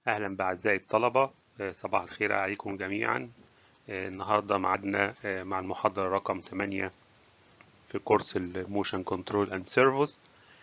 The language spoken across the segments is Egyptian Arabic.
أهلا بأعزائي الطلبة آه، صباح الخير عليكم جميعا آه، النهاردة معادنا آه، مع المحاضرة رقم 8 في كورس الموشن كنترول اند سيرفوس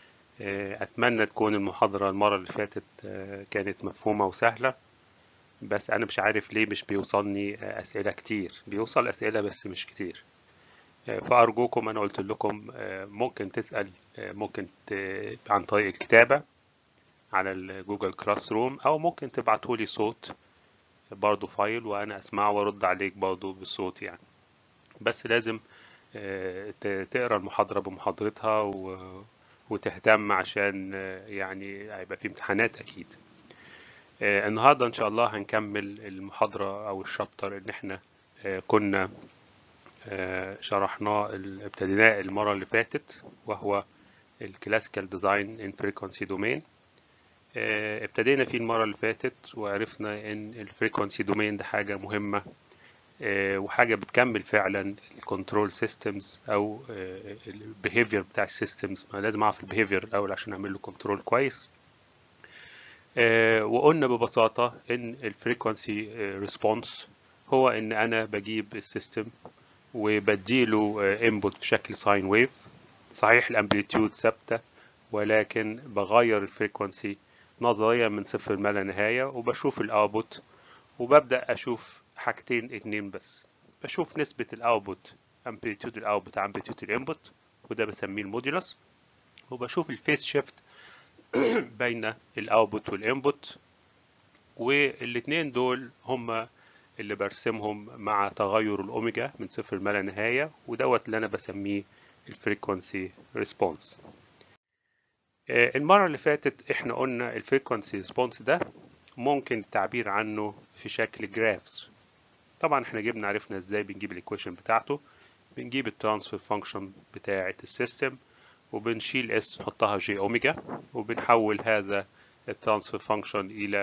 أتمنى تكون المحاضرة المرة اللي فاتت آه، كانت مفهومة وسهلة بس أنا مش عارف ليه مش بيوصلني آه، أسئلة كتير بيوصل أسئلة بس مش كتير آه، فأرجوكم أنا قلت لكم آه، ممكن تسأل آه، ممكن ت- عن طريق الكتابة على الجوجل كلاس روم او ممكن تبعتولي صوت برضو فايل وانا اسمعه وارد عليك برضو بالصوت يعني بس لازم آه، ت- تقرا المحاضرة بمحاضرتها و- وتهتم عشان آه، يعني هيبقى في امتحانات اكيد آه، النهارده ان شاء الله هنكمل المحاضرة او الشابتر اللي احنا آه، كنا آه، شرحناه ال- ابتديناه المرة اللي فاتت وهو الكلاسيكال ديزاين ان فريكونسي دومين آه، ابتدينا فيه المرة اللي فاتت وعرفنا ان الفريكونسي دومين ده حاجة مهمة آه، وحاجة بتكمل فعلا الكنترول سيستمز او البيهيفير بتاع السيستمز ما لازم اعرف البيهيفير الاول عشان اعمل له كنترول كويس آه، وقلنا ببساطة ان الفريكونسي ريسبونس هو ان انا بجيب السيستم وبديله انبوت في شكل ساين ويف صحيح الامبليتيود ثابتة ولكن بغير الفريكونسي نظريا من صفر ما لا نهاية وبشوف الاوتبوت وببدأ أشوف حاجتين اتنين بس بشوف نسبة الاوتبوت امبليتيود الاوتبوت امبليتيود الانبوت وده بسميه الموديلس وبشوف الفيس شيفت بين الاوتبوت والانبوت والاتنين دول هما اللي برسمهم مع تغير الاوميجا من صفر ما لا نهاية ودوت اللي انا بسميه الفريكونسي ريسبونس المرة اللي فاتت احنا قلنا الفريكونسي ريسبونس ده ممكن التعبير عنه في شكل جرافس طبعا احنا جبنا عرفنا ازاي بنجيب الايكويشن بتاعته بنجيب الترانسفير فانكشن بتاعة السيستم وبنشيل اس نحطها جي اوميجا وبنحول هذا الترانسفير فانكشن الى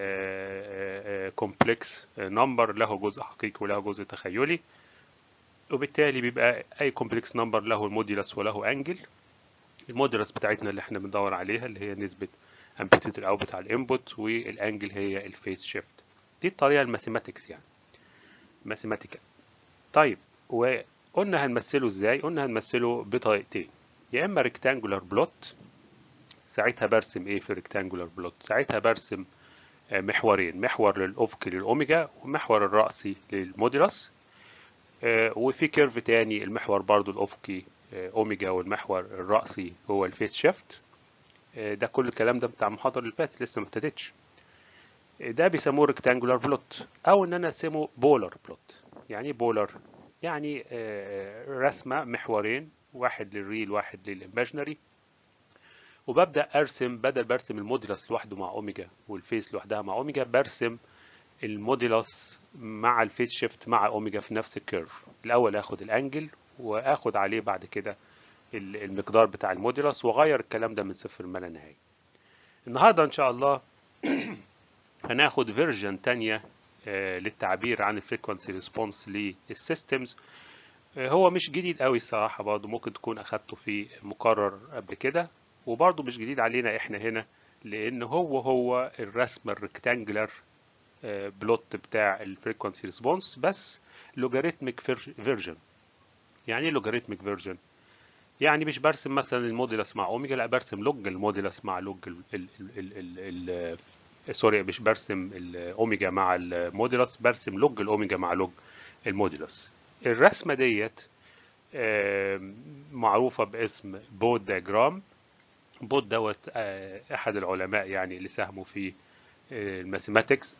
كومبلكس نمبر له جزء حقيقي وله جزء تخيلي وبالتالي بيبقى اي كومبلكس نمبر له الموديلس وله انجل الموديلس بتاعتنا اللي احنا بندور عليها اللي هي نسبة امبليتيود الاوتبوت على الانبوت والانجل هي الفيس شيفت دي الطريقة الماثيماتكس يعني ماثيماتيكال طيب وقلنا هنمثله ازاي قلنا هنمثله بطريقتين يا اما ريكتانجولار بلوت ساعتها برسم ايه في ريكتانجولار بلوت ساعتها برسم آه، محورين محور للافقي للاوميجا ومحور الرأسي للموديلس آه، وفي كيرف تاني المحور برضو الافقي آه، اوميجا والمحور الرأسي هو الفيس شيفت آه، ده كل الكلام ده بتاع المحاضرة اللي فاتت لسه ما ابتدتش آه، ده بيسموه ريكتانجولار بلوت او ان انا اسمه بولر بلوت يعني ايه بولر يعني آه، رسمة محورين واحد للريل واحد للإيماجينري وببدأ أرسم بدل برسم الموديلس لوحده مع أوميجا والفيس لوحدها مع أوميجا برسم الموديلس مع الفيس شيفت مع أوميجا في نفس الكيرف الأول آخد الأنجل وآخد عليه بعد كده ال- المقدار بتاع الموديلس وأغير الكلام ده من صفر ما لا نهاية النهاردة إن شاء الله هناخد فيرجن تانية آه، للتعبير عن الفريكونسي ريسبونس للسيستمز هو مش جديد قوي الصراحة برضه ممكن تكون أخدته في مقرر قبل كده وبرضه مش جديد علينا إحنا هنا لأن هو هو الرسمة الريكتانجلر بلوت بتاع الفريكونسي ريسبونس بس لوجاريتميك فيرجن يعني ايه لوجاريتميك فيرجن يعني مش برسم مثلا الموديلس مع اوميجا لا برسم لوج الموديلس مع لوج ال ال ال ال ال ال سوري مش برسم الاوميجا مع الموديلس برسم لوج الاوميجا مع لوج الموديلس الرسمه ديت آم، معروفه باسم بود دياجرام بود دوت آه، احد العلماء يعني اللي ساهموا في آه، الماثيماتكس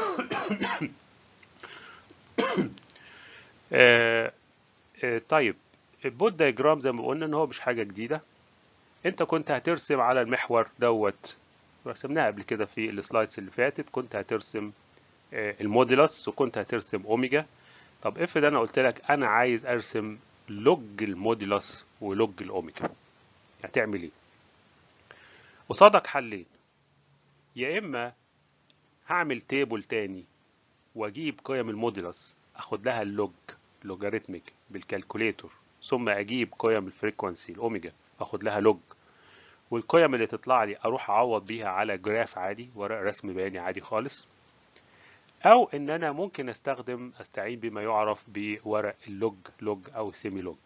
آه، آه، طيب البود دياجرام زي ما قلنا ان هو مش حاجه جديده انت كنت هترسم على المحور دوت رسمناها قبل كده في السلايدز اللي فاتت كنت هترسم آه، الموديلس وكنت هترسم اوميجا طب افرض انا قلت لك انا عايز ارسم لوج الموديلس ولوج الاوميجا هتعمل ايه قصادك حلين يا اما هعمل تيبل تاني واجيب قيم الموديلس اخد لها اللوج لوجاريتميك بالكالكوليتور ثم اجيب قيم الفريكوانسي الاوميجا اخد لها لوج والقيم اللي تطلع لي اروح اعوض بيها على جراف عادي ورق رسم بياني عادي خالص او ان انا ممكن استخدم استعين بما يعرف بورق اللوج لوج او سيمي لوج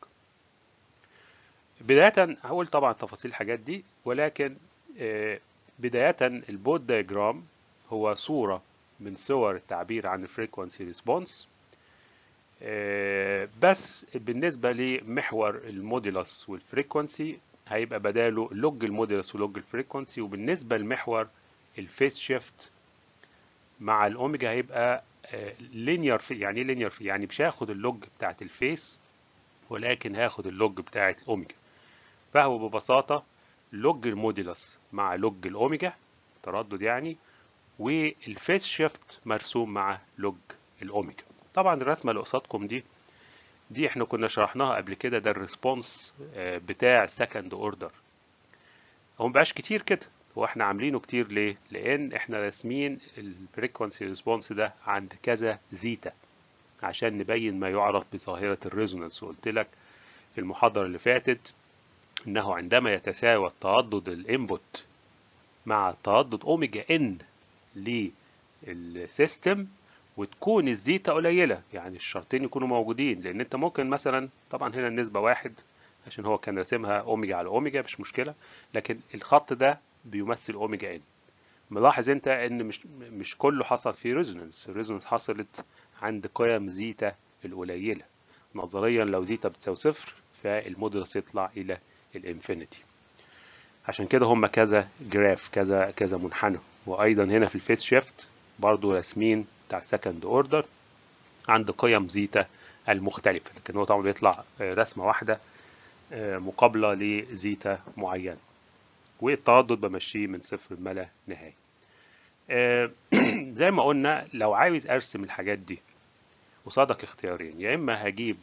بداية هقول طبعا تفاصيل الحاجات دي ولكن بداية البود دايجرام هو صورة من صور التعبير عن الفريكوانسي ريسبونس بس بالنسبة لمحور الموديلس والفريكوانسي هيبقى بداله لوج الموديلس ولوج الفريكوانسي وبالنسبة لمحور الفيس شيفت مع الاوميجا هيبقى لينير في يعني ايه لينير في يعني مش هاخد اللوج بتاعت الفيس ولكن هاخد اللوج بتاعت اوميجا فهو ببساطة لوج الموديلس مع لوج الاوميجا تردد يعني والفيس شيفت مرسوم مع لوج الاوميجا طبعا الرسمة اللي قصادكم دي دي احنا كنا شرحناها قبل كده ده الريسبونس بتاع سكند اوردر هو مبقاش كتير كده هو احنا عاملينه كتير ليه؟ لان احنا راسمين الفريكونسي ريسبونس ده عند كذا زيتا عشان نبين ما يعرف بظاهرة الريزونانس وقلت لك في المحاضرة اللي فاتت انه عندما يتساوى التردد الانبوت مع تردد اوميجا ان للسيستم وتكون الزيتا قليلة يعني الشرطين يكونوا موجودين لان انت ممكن مثلا طبعا هنا النسبة واحد عشان هو كان راسمها اوميجا على اوميجا مش مشكلة لكن الخط ده بيمثل اوميجا ان ملاحظ انت ان مش مش كله حصل فيه ريزونانس الريزونانس حصلت عند قيم زيتا القليلة نظريا لو زيتا بتساوي صفر فالمودولس يطلع الى الانفينيتي عشان كده هم كذا جراف كذا كذا منحنى وايضا هنا في الفيس شيفت برضو راسمين بتاع سكند اوردر عند قيم زيتا المختلفة لكن هو طبعا بيطلع رسمة واحدة مقابلة لزيتا معينة والتردد بمشيه من صفر ما لا نهاية زي ما قلنا لو عاوز ارسم الحاجات دي قصادك اختيارين يا اما هجيب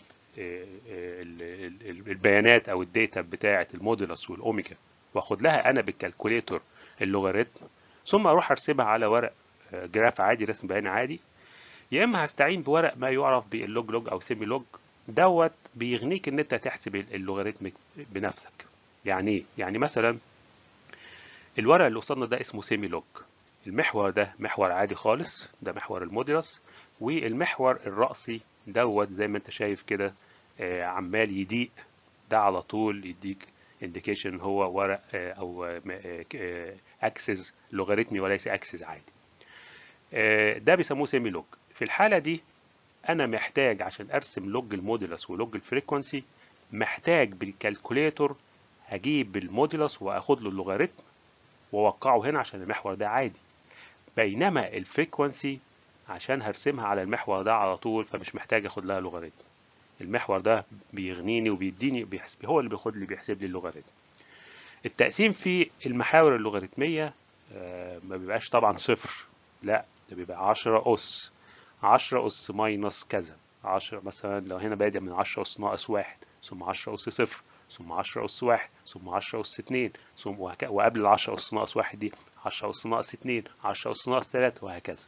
البيانات او الداتا بتاعه المودولس والاوميجا واخد لها انا بالكالكوليتور اللوغاريتم ثم اروح ارسمها على ورق جراف عادي رسم بياني عادي يا اما هستعين بورق ما يعرف باللوج لوج او سيمي لوج دوت بيغنيك ان انت تحسب اللوغاريتم بنفسك يعني ايه يعني مثلا الورق اللي قصادنا ده اسمه سيمي لوج المحور ده محور عادي خالص ده محور الموديلس والمحور الرأسي دوت زي ما انت شايف كده عمال يضيق ده على طول يديك انديكيشن هو ورق او اكسس لوغاريتمي وليس اكسس عادي ده بيسموه سيمي لوج في الحالة دي انا محتاج عشان ارسم لوج الموديلس ولوج الفريكونسي محتاج بالكالكوليتور هجيب الموديلس واخد له اللوغاريتم واوقعه هنا عشان المحور ده عادي بينما الفريكونسي عشان هرسمها على المحور ده على طول فمش محتاج اخد لها لوغاريتم المحور ده بيغنيني وبيديني بيحسب هو اللي بياخد لي بيحسب لي اللوغاريتم التقسيم في المحاور اللوغاريتمية ما بيبقاش طبعا صفر لا ده بيبقى 10 أس 10 أس ماينس كذا 10 مثلا لو هنا بادئ من 10 أس ناقص واحد ثم 10 أس صفر ثم 10 أس واحد ثم 10 أس اتنين ثم وقبل ال 10 أس ناقص واحد دي 10 أس ناقص اتنين 10 أس ناقص تلاتة وهكذا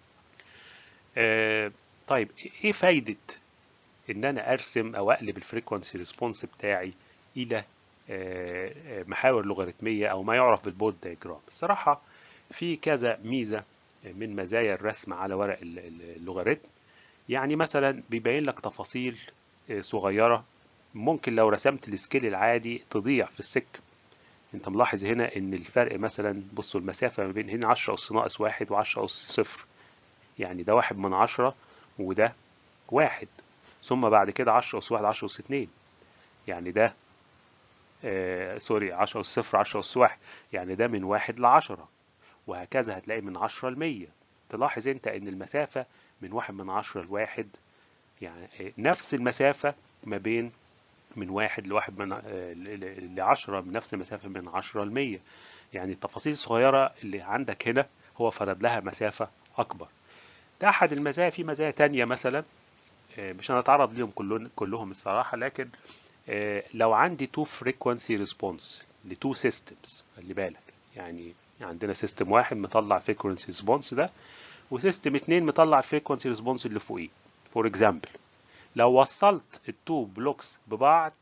آه طيب ايه فايدة ان انا ارسم او اقلب الفريكوانسي ريسبونس بتاعي الى آه محاور لوغاريتمية او ما يعرف بالبود دايجرام الصراحة في كذا ميزة من مزايا الرسم على ورق اللوغاريتم يعني مثلا بيبين لك تفاصيل صغيرة ممكن لو رسمت السكيل العادي تضيع في السكة انت ملاحظ هنا ان الفرق مثلا بصوا المسافة ما بين هنا 10 أس ناقص واحد و10 أس صفر يعني ده واحد من عشرة وده واحد ثم بعد كده 10 أس واحد 10 أس اتنين يعني ده آه سوري 10 أس صفر 10 أس واحد يعني ده من واحد لعشرة وهكذا هتلاقي من عشرة لمية تلاحظ انت ان المسافة من واحد من عشرة لواحد يعني نفس المسافة ما بين من واحد لواحد من لعشرة من نفس المسافة من عشرة لمية يعني التفاصيل الصغيرة اللي عندك هنا هو فرض لها مسافة أكبر ده أحد المزايا في مزايا تانية مثلا مش هنتعرض ليهم كلهم كلهم الصراحة لكن لو عندي تو فريكوانسي ريسبونس لتو سيستمز خلي بالك يعني عندنا سيستم واحد مطلع فريكوانسي ريسبونس ده وسيستم اتنين مطلع فريكوانسي ريسبونس اللي فوقيه فور اكزامبل لو وصلت التو بلوكس ببعض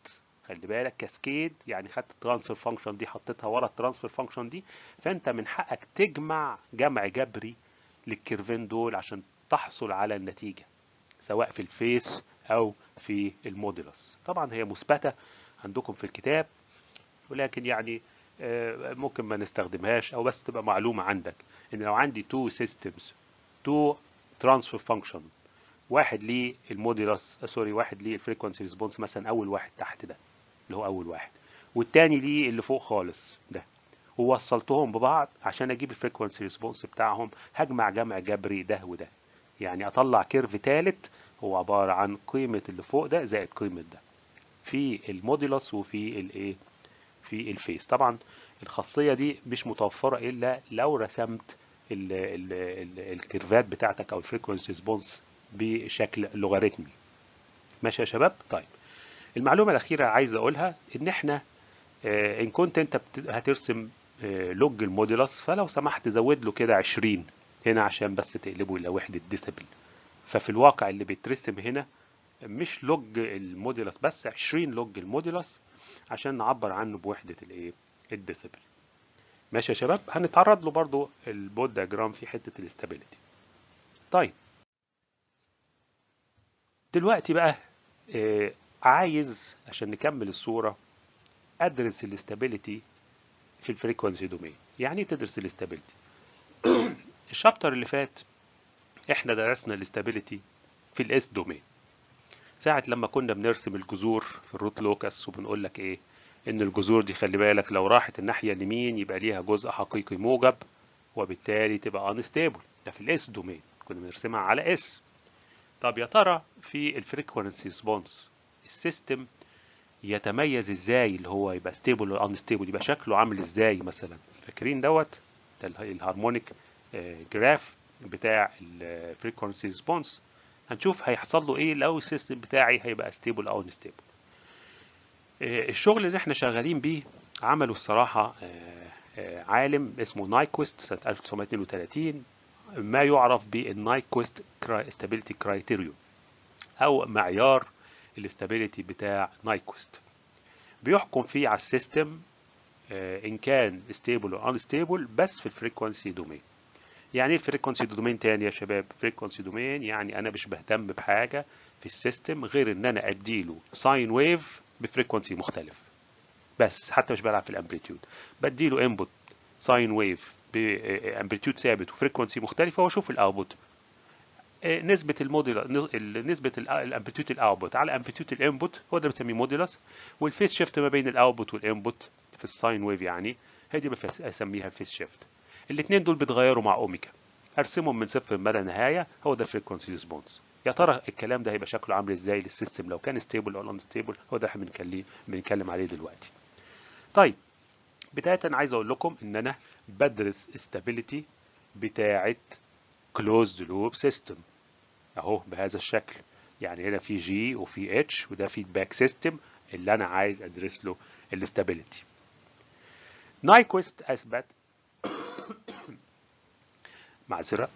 خلي بالك كاسكيد يعني خدت الترانسفير فانكشن دي حطيتها ورا الترانسفير فانكشن دي فانت من حقك تجمع جمع جبري للكيرفين دول عشان تحصل على النتيجه سواء في الفيس او في الموديلس طبعا هي مثبته عندكم في الكتاب ولكن يعني ممكن ما نستخدمهاش او بس تبقى معلومه عندك ان لو عندي تو سيستمز تو ترانسفير فانكشن واحد ليه الموديلس سوري واحد ليه الفريكونسي ريسبونس مثلا اول واحد تحت ده اللي هو اول واحد والتاني ليه اللي فوق خالص ده ووصلتهم ببعض عشان اجيب الفريكونسي ريسبونس بتاعهم هجمع جمع جبري ده وده يعني اطلع كيرف ثالث هو عباره عن قيمه اللي فوق ده زائد قيمه ده في الموديلس وفي الايه في الفيس طبعا الخاصيه دي مش متوفره الا لو رسمت ال ال ال الكيرفات بتاعتك او الفريكونسي ريسبونس بشكل لوغاريتمي ماشي يا شباب طيب المعلومه الاخيره عايز اقولها ان احنا آه ان كنت انت هترسم آه لوج الموديلس فلو سمحت زود له كده 20 هنا عشان بس تقلبه الى وحده ديسيبل ففي الواقع اللي بيترسم هنا مش لوج الموديلس بس 20 لوج الموديلس عشان نعبر عنه بوحده الايه الديسيبل ماشي يا شباب هنتعرض له برضو البود دياجرام في حته الاستابيليتي طيب دلوقتي بقى آه عايز عشان نكمل الصوره ادرس الاستابيليتي في الفريكونسي دومين يعني ايه تدرس الاستابيليتي الشابتر اللي فات احنا درسنا الاستابيليتي في الاس دومين ساعة لما كنا بنرسم الجذور في الروت لوكس وبنقول لك ايه ان الجذور دي خلي بالك لو راحت الناحية اليمين يبقى ليها جزء حقيقي موجب وبالتالي تبقى انستيبل ده في الاس دومين كنا بنرسمها على اس طب يا ترى في الفريكونسي ريسبونس السيستم يتميز ازاي اللي هو يبقى ستيبل ولا انستيبل يبقى شكله عامل ازاي مثلا فاكرين دوت ده الهارمونيك جراف بتاع الفريكونسي ريسبونس هنشوف هيحصل له ايه لو السيستم بتاعي هيبقى ستيبل او انستيبل الشغل اللي احنا شغالين بيه عمله الصراحة عالم اسمه نايكويست سنة 1932 ما يعرف بالنايكويست ستابيليتي كرايتيريون او معيار الاستابيليتي بتاع نايكويست بيحكم فيه على السيستم ان كان ستيبل او انستيبل بس في الفريكونسي دومين يعني ايه الفريكونسي دومين تاني يا شباب فريكونسي دومين يعني انا مش بهتم بحاجه في السيستم غير ان انا اديله ساين ويف بفريكونسي مختلف بس حتى مش بلعب في الامبليتيود بديله انبوت ساين ويف بامبليتيود ثابت وفريكونسي مختلفه واشوف الاوتبوت نسبة الموديل نسبة الامبليتيود الاوتبوت على امبليتيود الانبوت هو ده بنسميه موديلس والفيس شيفت ما بين الاوتبوت والانبوت في الساين ويف يعني هي دي بسميها فيس شيفت الاثنين دول بيتغيروا مع اوميجا ارسمهم من صفر ما لا نهايه هو ده فريكونسي ريسبونس يا ترى الكلام ده هيبقى شكله عامل ازاي للسيستم لو كان ستيبل او انستيبل هو ده احنا بنتكلم بنتكلم عليه دلوقتي طيب بدايه عايز اقول لكم ان انا بدرس استابيليتي بتاعه كلوزد لوب سيستم اهو بهذا الشكل يعني هنا في جي وفي اتش وده فيدباك سيستم اللي انا عايز ادرس له الاستابيليتي نايكويست اثبت معذرة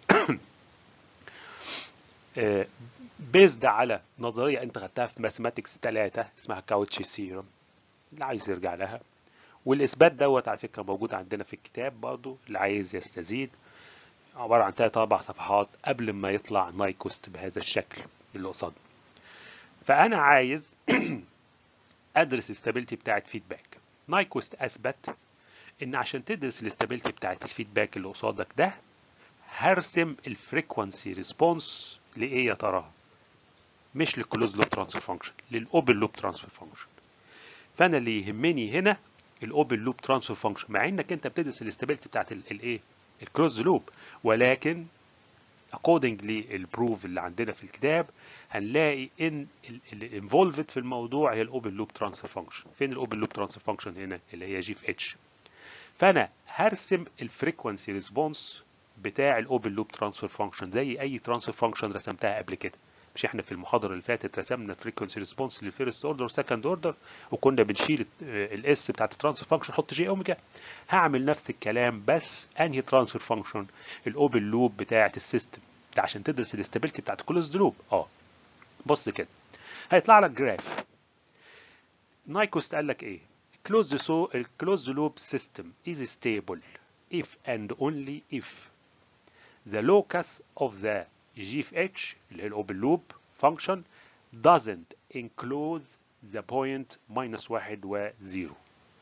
بيزد على نظرية انت خدتها في ماثماتكس 3 اسمها كاوتشي سيرم اللي عايز يرجع لها والاثبات دوت على فكرة موجود عندنا في الكتاب برضو اللي عايز يستزيد عبارة عن ثلاث اربع صفحات قبل ما يطلع نايكوست بهذا الشكل اللي قصاده فانا عايز ادرس الاستابيليتي بتاعت فيدباك نايكوست اثبت ان عشان تدرس الاستابيليتي بتاعت الفيدباك اللي قصادك ده هرسم الفريكوانسي ريسبونس لايه يا ترى مش للكلوز لوب ترانسفير فانكشن للاوبن لوب ترانسفير فانكشن فانا اللي يهمني هنا الاوبن لوب ترانسفير فانكشن مع انك انت بتدرس الاستابيليتي بتاعت الايه الكلوز لوب ولكن according للبروف اللي عندنا في الكتاب هنلاقي ان الانفولفد في الموضوع هي الاوبن لوب ترانسفير فانكشن فين الاوبن لوب ترانسفير فانكشن هنا اللي هي جي في اتش فانا هرسم الفريكوانسي ريسبونس بتاع الاوبن لوب ترانسفير فانكشن زي اي ترانسفير فانكشن رسمتها قبل كده مش احنا في المحاضره اللي فاتت رسمنا فريكوانسي ريسبونس للفيرست اوردر وسكند اوردر وكنا بنشيل الاس بتاعت الترانسفير فانكشن نحط جي اوميجا هعمل نفس الكلام بس انهي ترانسفير فانكشن الاوبن لوب بتاعت السيستم ده عشان تدرس الاستابيليتي بتاعت كلوزد لوب اه بص كده هيطلع لك جراف نايكوست قال لك ايه closed so closed loop system is stable if and only if the locus of the g of h اللي هي الاوبن لوب function doesn't enclose the point minus واحد و 0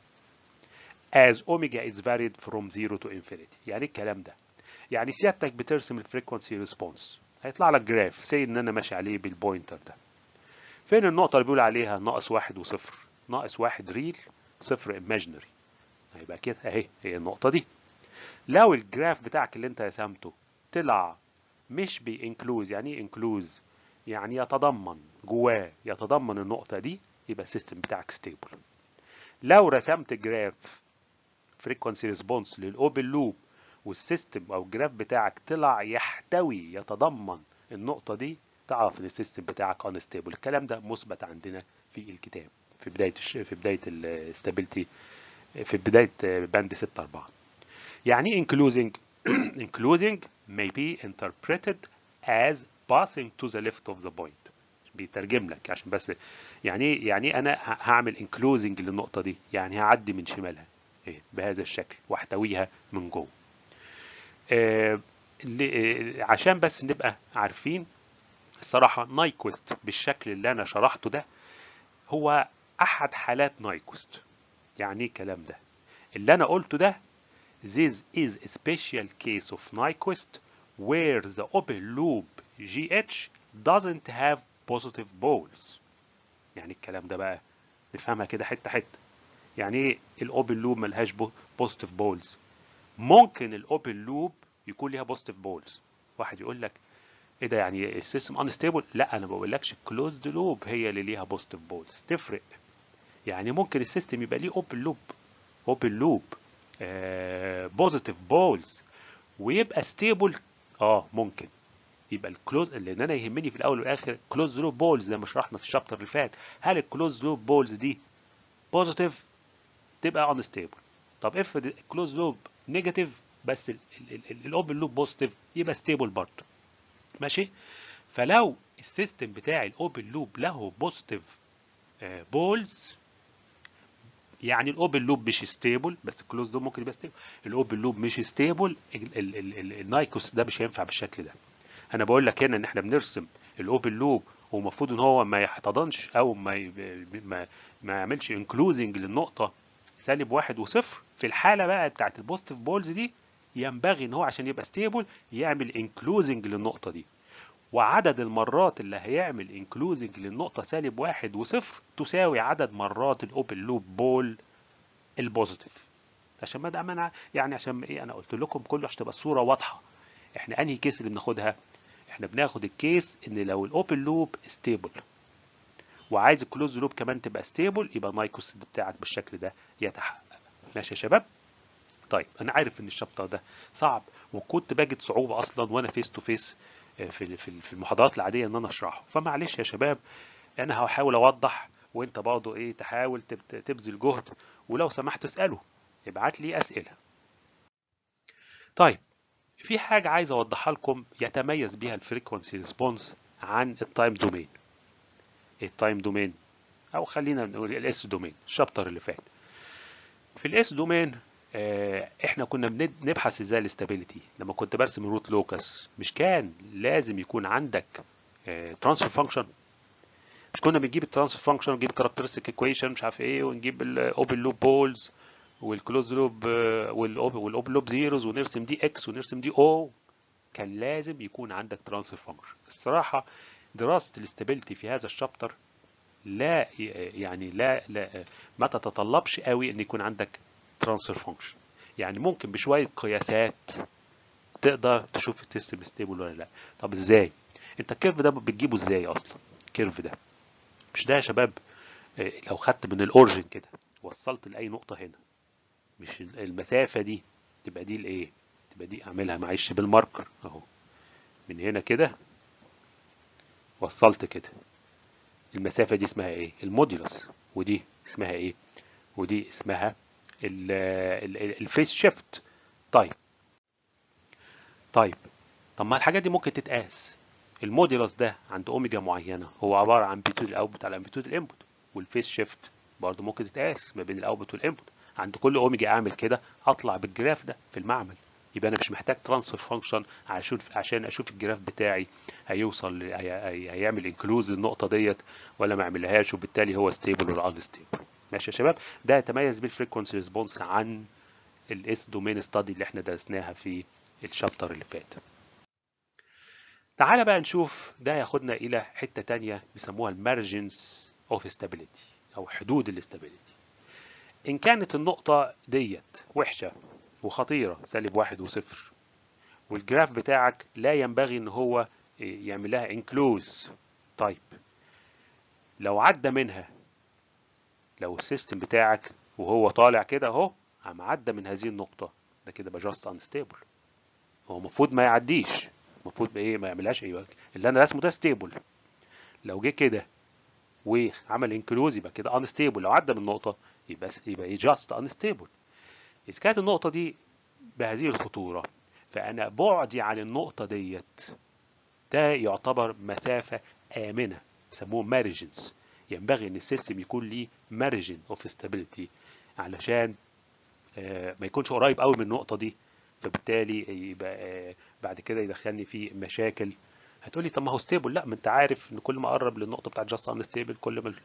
as omega is varied from 0 to infinity يعني الكلام ده يعني سيادتك بترسم الفريكونسي ريسبونس هيطلع لك جراف سي ان انا ماشي عليه بالبوينتر ده فين النقطة اللي بيقول عليها ناقص واحد وصفر ناقص واحد ريل صفر ايماجينري هيبقى كده اهي هي النقطة دي لو الجراف بتاعك اللي انت رسمته طلع مش بينكلوز يعني ايه انكلوز يعني يتضمن جواه يتضمن النقطة دي يبقى السيستم بتاعك ستيبل لو رسمت جراف فريكونسي ريسبونس للاوبن لوب والسيستم او الجراف بتاعك طلع يحتوي يتضمن النقطة دي تعرف ان السيستم بتاعك انستيبل الكلام ده مثبت عندنا في الكتاب في بداية الش... في بداية الاستابيليتي في بداية بند 6 4 يعني ايه including including may be interpreted as passing to the left of the point بيترجم لك عشان بس يعني ايه يعني انا هعمل including للنقطة دي يعني هعدي من شمالها إيه بهذا الشكل واحتويها من جوه آه عشان بس نبقى عارفين الصراحة نايكوست بالشكل اللي أنا شرحته ده هو أحد حالات نايكوست يعني إيه الكلام ده؟ اللي أنا قلته ده This is a special case of Nyquist where the open loop GH doesn't have positive poles يعني الكلام ده بقى نفهمها كده حتة حتة يعني ايه الاوبن لوب ملهاش بوزيتيف بولز ممكن الاوبن لوب يكون ليها بوزيتيف بولز واحد يقول لك ايه ده يعني السيستم انستيبل لا انا ما بقولكش الكلوزد لوب هي اللي ليها بوزيتيف بولز تفرق يعني ممكن السيستم يبقى ليه اوبن لوب اوبن لوب بوزيتيف بولز ويبقى ستيبل اه ممكن يبقى الكلوز لان انا يهمني في الاول والاخر كلوز لوب بولز زي ما شرحنا في الشابتر اللي فات هل الكلوز لوب بولز دي بوزيتيف تبقى انستيبل طب افرض الكلوز لوب نيجاتيف بس الاوبن لوب بوزيتيف يبقى ستيبل برضه ماشي فلو السيستم بتاعي الاوبن لوب له بوزيتيف بولز يعني الاوبن لوب مش ستيبل بس الكلوز لوب ممكن يبقى ستيبل الاوبن لوب مش ستيبل النايكوس ده مش هينفع بالشكل ده انا بقول لك هنا ان احنا بنرسم الاوبن لوب ومفروض ان هو ما يحتضنش او ما ما, ما يعملش انكلوزنج للنقطه سالب واحد وصفر في الحاله بقى بتاعت البوزيتيف بولز دي ينبغي ان هو عشان يبقى ستيبل يعمل انكلوزنج للنقطه دي وعدد المرات اللي هيعمل انكلوزنج للنقطه سالب واحد وصفر تساوي عدد مرات الاوبن لوب بول البوزيتيف عشان ما ده يعني عشان ايه انا قلت لكم كله عشان تبقى الصوره واضحه احنا انهي كيس اللي بناخدها احنا بناخد الكيس ان لو الاوبن لوب ستيبل وعايز الكلوز لوب كمان تبقى ستيبل يبقى نايكوس بتاعك بالشكل ده يتحقق ماشي يا شباب طيب انا عارف ان الشابتر ده صعب وكنت بجد صعوبه اصلا وانا فيس تو فيس في في المحاضرات العاديه ان انا اشرحه فمعلش يا شباب انا هحاول اوضح وانت برضه ايه تحاول تبذل جهد ولو سمحت اساله ابعت لي اسئله طيب في حاجه عايز اوضحها لكم يتميز بيها الفريكونسي ريسبونس عن التايم دومين التايم دومين او خلينا نقول الاس دومين الشابتر اللي فات في الاس دومين احنا كنا بنبحث ازاي الاستابيليتي لما كنت برسم الروت لوكس مش كان لازم يكون عندك ترانسفير فانكشن مش كنا بنجيب الترانسفير فانكشن ونجيب كاركترستيك ايكويشن مش عارف ايه ونجيب الاوبن لوب بولز والكلوز لوب والاوبن لوب زيروز ونرسم دي اكس ونرسم دي او كان لازم يكون عندك ترانسفير فانكشن الصراحه دراسه الاستابيليتي في هذا الشابتر لا يعني لا لا ما تتطلبش قوي ان يكون عندك ترانسفير فانكشن يعني ممكن بشويه قياسات تقدر تشوف السيستم ستيبل ولا لا طب ازاي انت الكيرف ده بتجيبه ازاي اصلا الكيرف ده مش ده يا شباب لو خدت من الاورجن كده وصلت لاي نقطه هنا مش المسافه دي تبقى دي الايه تبقى دي اعملها معلش بالماركر اهو من هنا كده وصلت كده المسافه دي اسمها ايه الموديولس ودي اسمها ايه ودي اسمها الفيس شيفت طيب طيب طب ما الحاجات دي ممكن تتقاس الموديولس ده عند اوميجا معينه هو عباره عن امبليتيود الاوتبوت على امبليتيود الانبوت والفيس شيفت برضه ممكن تتقاس ما بين الاوتبوت والانبوت عند كل اوميجا اعمل كده اطلع بالجراف ده في المعمل يبقى انا مش محتاج ترانسفير فانكشن عشان عشان اشوف الجراف بتاعي هيوصل هي... هيعمل انكلوز للنقطه ديت ولا ما يعملهاش وبالتالي هو ستيبل ولا انستيبل ماشي يا شباب ده يتميز بالفريكونسي ريسبونس عن الاس دومين ستادي اللي احنا درسناها في الشابتر اللي فات تعالى بقى نشوف ده ياخدنا الى حته تانية بيسموها المارجنز اوف ستابيليتي او حدود الاستابيليتي ان كانت النقطه ديت وحشه وخطيره سالب واحد وصفر والجراف بتاعك لا ينبغي ان هو يعمل لها انكلوز طيب لو عدى منها لو السيستم بتاعك وهو طالع كده اهو عم عدى من هذه النقطه ده كده بقى جاست انستيبل هو المفروض ما يعديش المفروض ايه ما يعملهاش ايه اللي انا رسمه ده ستيبل لو جه كده وعمل انكلوز يبقى كده انستيبل لو عدى من النقطه يبقى يبقى ايه جاست انستيبل اذا كانت النقطه دي بهذه الخطوره فانا بعدي عن النقطه ديت ده يعتبر مسافه امنه بيسموه مارجنز ينبغي ان السيستم يكون ليه مارجن اوف ستابيليتي علشان ما يكونش قريب قوي من النقطه دي فبالتالي يبقى بعد كده يدخلني في مشاكل هتقولي طب ما هو ستيبل لا ما انت عارف ان كل ما اقرب للنقطه بتاعت جاست ان ستيبل كل ما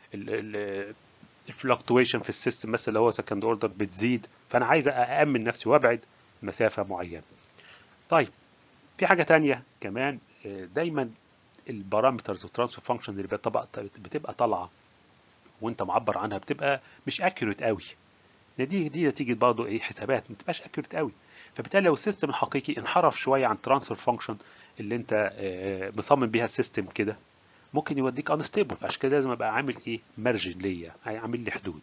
الفلكتويشن في السيستم مثلا اللي هو سكند اوردر بتزيد فانا عايز اامن نفسي وابعد مسافه معينه طيب في حاجه تانية كمان دايما البارامترز والترانسفير فانكشن اللي بتبقى بتبقى طالعه وانت معبر عنها بتبقى مش اكيوريت قوي دي دي نتيجه برضه ايه حسابات ما بتبقاش اكيوريت قوي فبالتالي لو السيستم الحقيقي انحرف شويه عن الترانسفير فانكشن اللي انت مصمم بيها السيستم كده ممكن يوديك انستيبل فعشان كده لازم ابقى عامل ايه مارجن ليا عامل لي حدود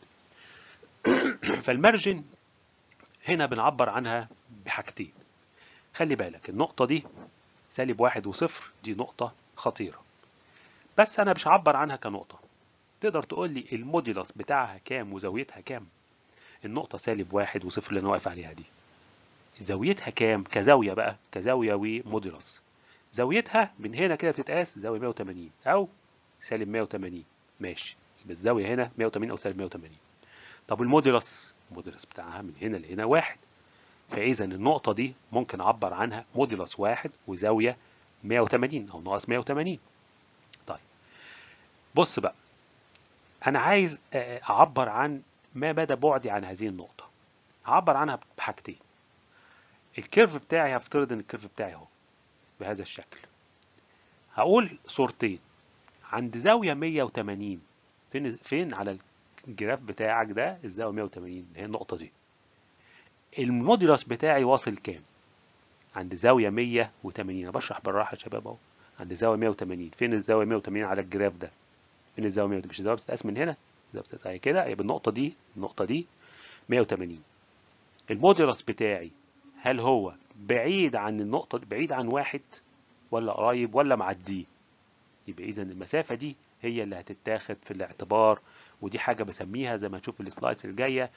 فالمارجن هنا بنعبر عنها بحاجتين خلي بالك النقطة دي سالب واحد وصفر دي نقطة خطيرة بس أنا مش هعبر عنها كنقطة تقدر تقول لي الموديلس بتاعها كام وزاويتها كام النقطة سالب واحد وصفر اللي أنا واقف عليها دي زاويتها كام كزاوية بقى كزاوية وموديلس زاويتها من هنا كده بتتقاس زاوية 180 أو سالب 180 ماشي يبقى الزاوية هنا 180 أو سالب 180 طب الموديلس الموديلس بتاعها من هنا لهنا واحد فإذا النقطة دي ممكن أعبر عنها موديلس واحد وزاوية 180 أو ناقص 180 طيب بص بقى أنا عايز أعبر عن ما مدى بعدي عن هذه النقطة هعبر عنها بحاجتين الكيرف بتاعي هفترض ان الكيرف بتاعي اهو بهذا الشكل هقول صورتين عند زاوية 180 فين فين على الجراف بتاعك ده الزاوية 180 هي النقطة دي الموديلس بتاعي واصل كام عند زاوية 180 انا بشرح بالراحة يا شباب اهو عند زاوية 180 فين الزاوية 180 على الجراف ده فين الزاوية 180 مش الزاوية بتتقاس من هنا الزاوية بتتقاس كده يبقى النقطة دي النقطة دي 180 الموديلس بتاعي هل هو بعيد عن النقطة بعيد عن واحد ولا قريب ولا معديه يبقى إذا المسافة دي هي اللي هتتاخد في الاعتبار ودي حاجة بسميها زي ما هتشوف السلايدز الجاية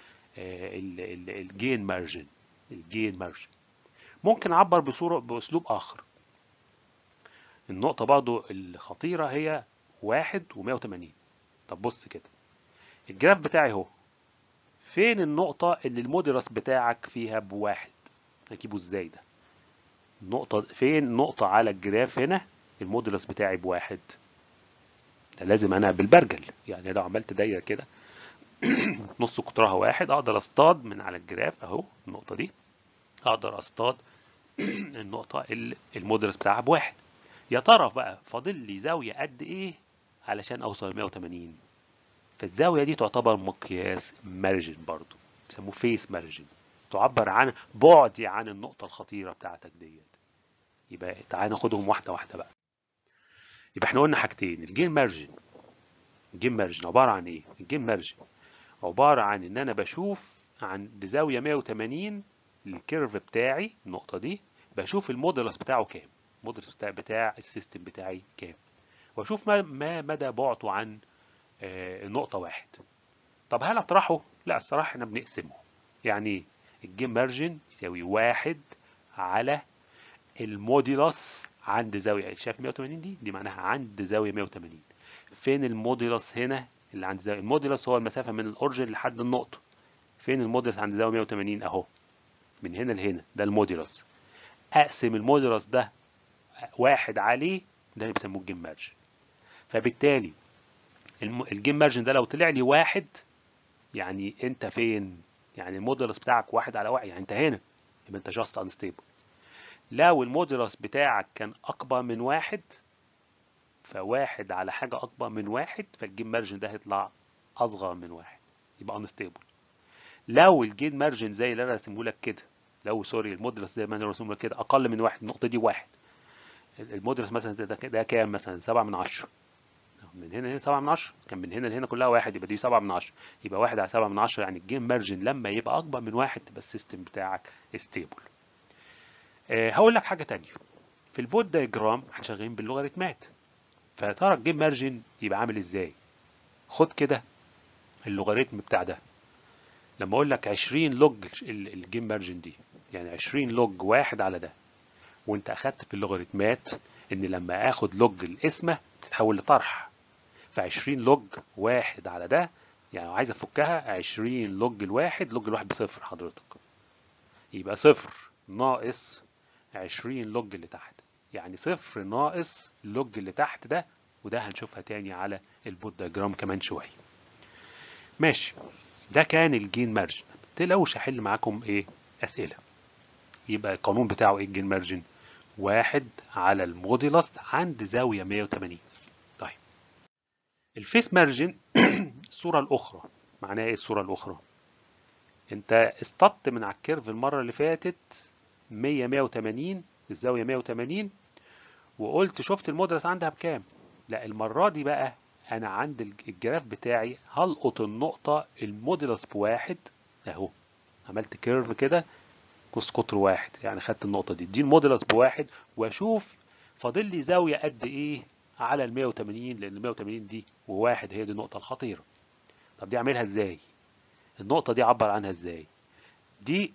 الجين مارجن الجين مارجن ممكن أعبر بصورة بأسلوب آخر النقطة برضو الخطيرة هي واحد ومية وتمانين طب بص كده الجراف بتاعي اهو فين النقطة اللي الموديلس بتاعك فيها بواحد هجيبه ازاي ده النقطة فين نقطة على الجراف هنا الموديلس بتاعي بواحد ده لازم انا بالبرجل يعني لو عملت دايرة كده نص قطرها واحد اقدر اصطاد من على الجراف اهو النقطة دي اقدر اصطاد النقطة اللي الموديلس بتاعها بواحد يا ترى بقى فاضل لي زاوية قد ايه علشان اوصل ل 180 فالزاوية دي تعتبر مقياس مارجن برضو بيسموه فيس مارجن تعبر عن بعدي عن النقطة الخطيرة بتاعتك ديت يبقى تعالى ناخدهم واحدة واحدة بقى يبقى احنا قلنا حاجتين الجين مارجن الجين مارجن عبارة عن ايه؟ الجين مارجن عبارة عن ان انا بشوف عند زاوية 180 الكيرف بتاعي النقطة دي بشوف الموديلس بتاعه كام الموديلس بتاع بتاع السيستم بتاعي كام واشوف ما, ما مدى بعده عن آه نقطة واحد طب هل اطرحه؟ لا الصراحة احنا بنقسمه يعني ايه؟ الجيم مارجن يساوي واحد على الموديلس عند زاوية شايف 180 دي؟ دي معناها عند زاوية 180 فين الموديلس هنا؟ اللي عند زاويه المودولس هو المسافه من الاورجن لحد النقطه فين المودولس عند زاويه 180 اهو من هنا لهنا ده المودولس اقسم المودولس ده واحد عليه ده اللي بيسموه الجيم مارجن فبالتالي الم- الجيم مارجن ده لو طلع لي واحد يعني انت فين يعني المودولس بتاعك واحد على واحد يعني انت هنا يبقى انت جاست انستيبل لو المودولس بتاعك كان اكبر من واحد فواحد على حاجة أكبر من واحد فالجين مارجن ده هيطلع أصغر من واحد يبقى انستيبل لو الجين مارجن زي اللي أنا راسمه لك كده لو سوري المودولس زي ما أنا راسمه لك كده أقل من واحد النقطة دي واحد المودولس مثلا ده, ده كام مثلا سبعة من عشرة من هنا لهنا سبعة من عشرة كان من هنا لهنا كلها واحد يبقى دي سبعة من عشرة يبقى واحد على سبعة من عشرة يعني الجين مارجن لما يبقى أكبر من واحد تبقى السيستم بتاعك ستيبل أه هقول لك حاجة تانية في البوت دايجرام احنا شغالين باللوغاريتمات فيا ترى الجيم مارجن يبقى عامل ازاي خد كده اللوغاريتم بتاع ده لما اقول لك 20 لوج ال- الجيم مارجن دي يعني 20 لوج واحد على ده وانت اخدت في اللوغاريتمات ان لما اخد لوج القسمه تتحول لطرح ف 20 لوج واحد على ده يعني لو عايز افكها 20 لوج الواحد لوج الواحد بصفر حضرتك يبقى صفر ناقص 20 لوج اللي تحت يعني صفر ناقص اللوج اللي تحت ده وده هنشوفها تاني على البوت دياجرام كمان شويه ماشي ده كان الجين مارجن متقلقوش هحل معاكم ايه اسئله يبقى القانون بتاعه ايه الجين مارجن واحد على الموديلس عند زاويه 180 طيب الفيس مارجن الصوره الاخرى معناها ايه الصوره الاخرى انت اصطدت من على الكيرف المره اللي فاتت 100 180 الزاويه 180 وقلت شفت المودرس عندها بكام لا المرة دي بقى أنا عند الج- الجراف بتاعي هلقط النقطة المودولس بواحد أهو عملت كيرف كده قوس قطر واحد يعني خدت النقطة دي دي المودولس بواحد وأشوف فاضل لي زاوية قد إيه على ال 180 لأن ال 180 دي وواحد هي دي النقطة الخطيرة طب دي أعملها إزاي؟ النقطة دي أعبر عنها إزاي؟ دي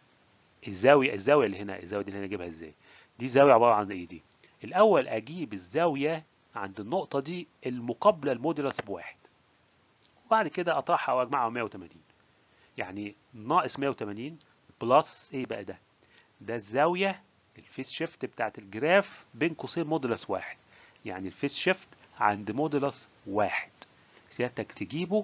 الزاوية الزاوية اللي هنا الزاوية دي اللي هنا أجيبها إزاي؟ دي زاوية عبارة عن إيه دي؟ الأول أجيب الزاوية عند النقطة دي المقابلة المودولس بواحد وبعد كده أطرحها وأجمعها 180 يعني ناقص 180 بلس إيه بقى ده؟ ده الزاوية الفيس شيفت بتاعت الجراف بين قوسين مودولس واحد يعني الفيس شيفت عند مودولس واحد سيادتك تجيبه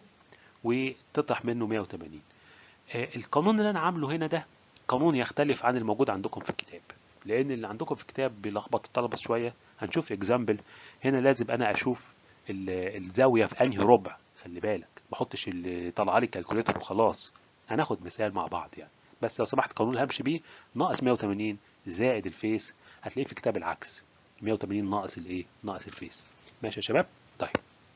وتطرح منه 180 آه، القانون اللي أنا عامله هنا ده قانون يختلف عن الموجود عندكم في الكتاب لان اللي عندكم في الكتاب بيلخبط الطلبه شويه هنشوف اكزامبل هنا لازم انا اشوف ال- الزاويه في انهي ربع خلي بالك ما احطش اللي طالعه لي كالكوليتر وخلاص هناخد مثال مع بعض يعني بس لو سمحت القانون اللي همشي بيه ناقص 180 زائد الفيس هتلاقيه في كتاب العكس 180 ناقص الايه ناقص الفيس ماشي يا شباب طيب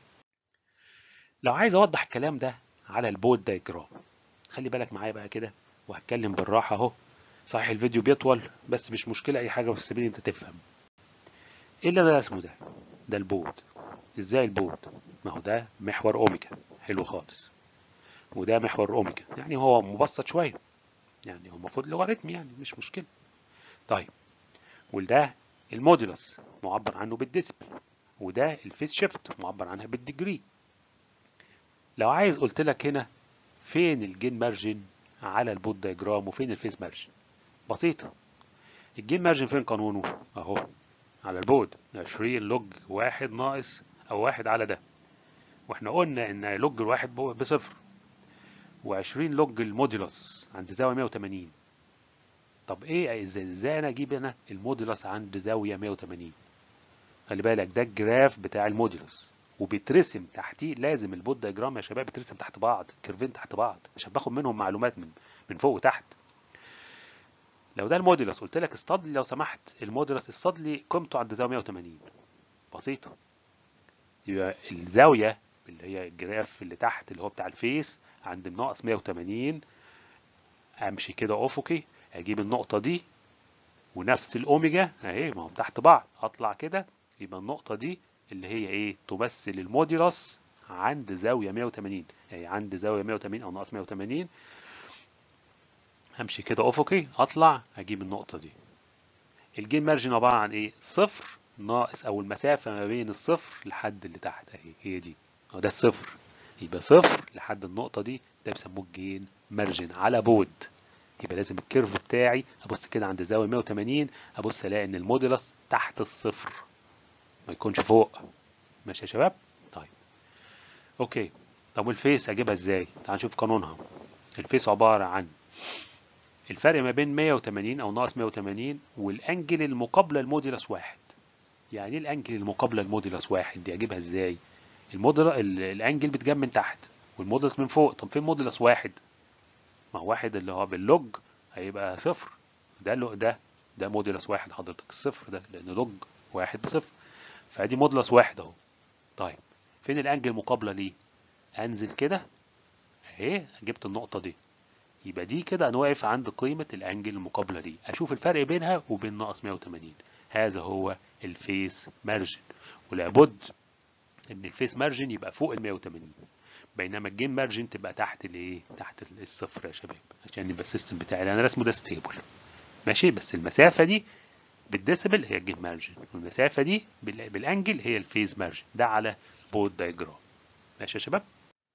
لو عايز اوضح الكلام ده على البود دايجرام خلي بالك معايا بقى كده وهتكلم بالراحه اهو صحيح الفيديو بيطول بس مش مشكلة أي حاجة في سبيل أنت تفهم. إيه اللي أنا رسمه ده؟ ده البود. إزاي البود؟ ما هو ده محور أوميجا حلو خالص. وده محور أوميجا يعني هو مبسط شوية. يعني هو المفروض لوغاريتم يعني مش مشكلة. طيب وده المودولس معبر عنه بالديسبل وده الفيس شيفت معبر عنها بالديجري. لو عايز قلت لك هنا فين الجين مارجن على البود دايجرام وفين الفيس مارجن؟ بسيطة الجيم مارجن فين قانونه اهو على البود 20 لوج واحد ناقص او واحد على ده واحنا قلنا ان لوج الواحد بو- بصفر و20 لوج المودولس عند زاوية 180 طب ايه ازاي ازاي انا اجيب انا المودولس عند زاوية 180 خلي بالك ده الجراف بتاع المودولس وبيترسم تحتيه لازم البود دايجرام يا شباب بيترسم تحت بعض كيرفين تحت بعض عشان باخد منهم معلومات من من فوق وتحت لو ده المودولس قلت لك اصطاد لي لو سمحت المودولس اصطاد لي قيمته عند زاويه 180 بسيطه يبقى الزاويه اللي هي الجراف اللي تحت اللي هو بتاع الفيس عند الناقص 180 امشي كده افقي اجيب النقطه دي ونفس الاوميجا اهي ما هم تحت بعض اطلع كده يبقى النقطه دي اللي هي ايه تمثل المودولس عند زاويه 180 يعني عند زاويه 180 او ناقص 180 همشي كده افقي اطلع اجيب النقطه دي الجين مارجن عباره عن ايه صفر ناقص او المسافه ما بين الصفر لحد اللي تحت اهي هي دي أهو ده الصفر يبقى صفر لحد النقطة دي ده بيسموه الجين مارجن على بود يبقى لازم الكيرف بتاعي ابص كده عند زاوية 180 ابص الاقي ان المودولس تحت الصفر ما يكونش فوق ماشي يا شباب طيب اوكي طب والفيس اجيبها ازاي تعال نشوف قانونها الفيس عبارة عن الفرق ما بين 180 او ناقص 180 والانجل المقابلة لمودولس واحد يعني ايه الانجل المقابلة لمودولس واحد دي اجيبها ازاي الموديل الانجل بتجاب من تحت والمودولس من فوق طب فين مودولس واحد ما هو واحد اللي هو باللوج هيبقى صفر ده لو ده ده مودولس واحد حضرتك الصفر ده لان لوج واحد بصفر فادي مودولس واحد اهو طيب فين الانجل المقابله ليه انزل كده اهي جبت النقطه دي يبقى دي كده انا واقف عند قيمه الانجل المقابله ليه اشوف الفرق بينها وبين ناقص 180 هذا هو الفيس مارجن ولابد ان الفيس مارجن يبقى فوق ال 180 بينما الجين مارجن تبقى تحت الايه تحت الصفر يا شباب عشان يبقى السيستم بتاعي اللي انا رسمه ده ستيبل ماشي بس المسافه دي بالديسيبل هي الجين مارجن والمسافه دي بالانجل هي الفيز مارجن ده على بود دايجرام ماشي يا شباب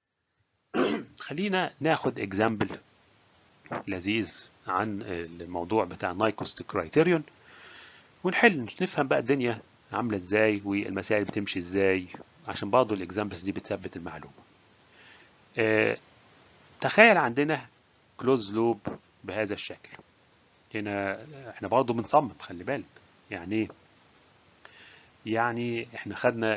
خلينا ناخد اكزامبل لذيذ عن الموضوع بتاع نايكوست كرايتيريون ونحل نفهم بقى الدنيا عامله ازاي والمسائل بتمشي ازاي عشان برضه الاكزامبلز دي بتثبت المعلومه اه تخيل عندنا كلوز لوب بهذا الشكل هنا احنا برضه بنصمم خلي بالك يعني ايه يعني احنا خدنا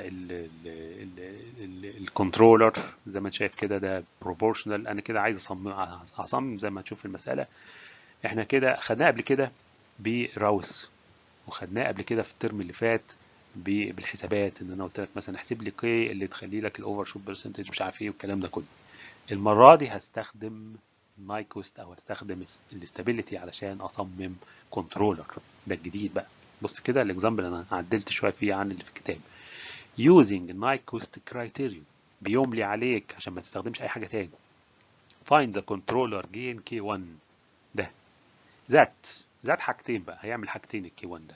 الكنترولر زي ما انت شايف كده ده بروبورشنال انا كده عايز اصمم اصمم زي ما تشوف المساله احنا كده خدناه قبل كده براوس وخدناه قبل كده في الترم اللي فات بالحسابات ان انا قلت لك مثلا احسب لي كي اللي تخلي لك الاوفر شوت برسنتج مش عارف ايه والكلام ده كله المره دي هستخدم نايكوست او هستخدم الاستابيليتي علشان اصمم كنترولر ده الجديد بقى بص كده الاكزامبل انا عدلت شويه فيه عن اللي في الكتاب using نايكوست criterion بيملي عليك عشان ما تستخدمش اي حاجه تاني find the controller gain k1 ده ذات ذات حاجتين بقى هيعمل حاجتين الكي 1 ده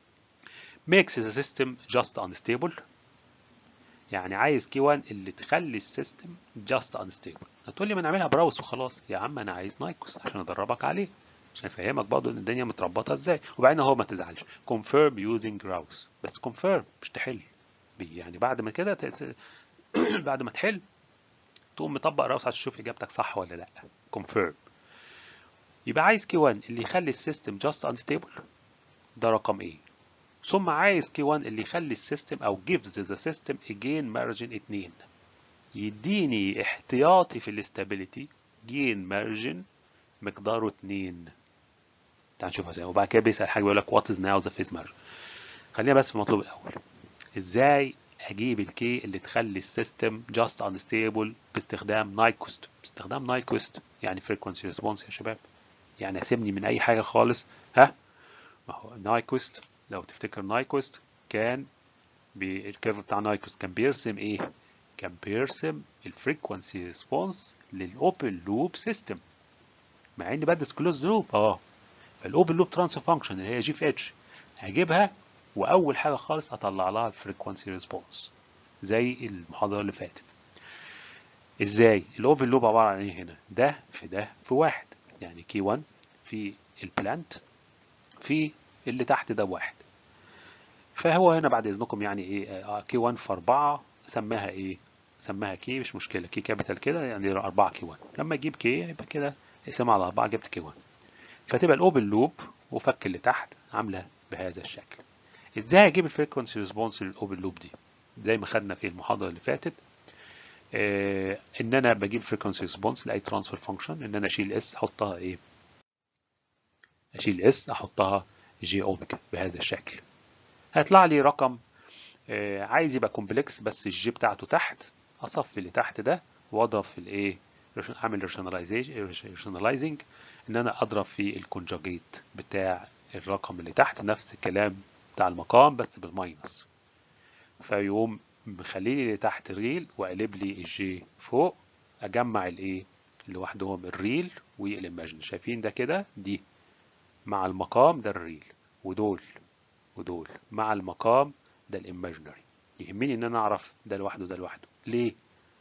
makes the system just unstable يعني عايز كي 1 اللي تخلي السيستم just unstable هتقول لي ما نعملها براوس وخلاص يا عم انا عايز نايكوس عشان ادربك عليه عشان افهمك برضه ان الدنيا متربطه ازاي وبعدين هو ما تزعلش confirm using راوس بس confirm مش تحل بيه يعني بعد ما كده تس... بعد ما تحل تقوم مطبق راوس عشان تشوف اجابتك صح ولا لا confirm يبقى عايز كي 1 اللي يخلي السيستم just unstable ده رقم ايه ثم عايز كي 1 اللي يخلي السيستم او gives the system again margin 2 يديني احتياطي في الاستابيليتي جين مارجن مقداره 2 تعال نشوفها ازاي وبعد كده بيسأل حاجه بيقول لك what is now the phase margin خلينا بس في المطلوب الاول ازاي اجيب الكي اللي تخلي السيستم just unstable باستخدام نايكوست باستخدام نايكوست يعني frequency response يا شباب يعني اسيبني من اي حاجه خالص ها ما هو نايكوست لو تفتكر نايكوست كان بالكيرف بتاع نايكوست كان بيرسم ايه كان بيرسم الفريكونسي ريسبونس للاوبن لوب سيستم مع اني بدرس كلوز لوب اه فالاوبن لوب ترانسفير فانكشن اللي هي جي في اتش هجيبها واول حاجه خالص اطلع لها الفريكونسي ريسبونس زي المحاضره اللي فاتت ازاي الاوبن لوب عباره عن ايه هنا ده في ده في واحد يعني كي 1 في البلانت في اللي تحت ده بواحد فهو هنا بعد اذنكم يعني ايه كي 1 في 4 سماها ايه سماها كي مش مشكله كي كابيتال كده يعني 4 كي 1 لما اجيب كي يبقى كده اقسمها على 4 جبت كي 1 فتبقى الاوبن لوب وفك اللي تحت عامله بهذا الشكل ازاي اجيب الفريكونسي ريسبونس للاوبن لوب دي زي ما خدنا في المحاضره اللي فاتت آه ان انا بجيب فريكونسي ريسبونس لاي ترانسفير فانكشن ان انا اشيل اس احطها ايه اشيل اس احطها جي اوميجا بهذا الشكل هيطلع لي رقم آه عايز يبقى كومبلكس بس الجي بتاعته تحت اصفي اللي تحت ده واضرب في الايه اعمل ريشناليزنج ان انا اضرب في الكونجوجيت بتاع الرقم اللي تحت نفس الكلام بتاع المقام بس بالماينس فيقوم مخليني اللي تحت ريل وقلب لي الجي فوق اجمع الايه لوحدهم الريل والايماجن شايفين ده كده دي مع المقام ده الريل ودول ودول مع المقام ده الايماجنري يهمني ان انا اعرف ده لوحده ده لوحده ليه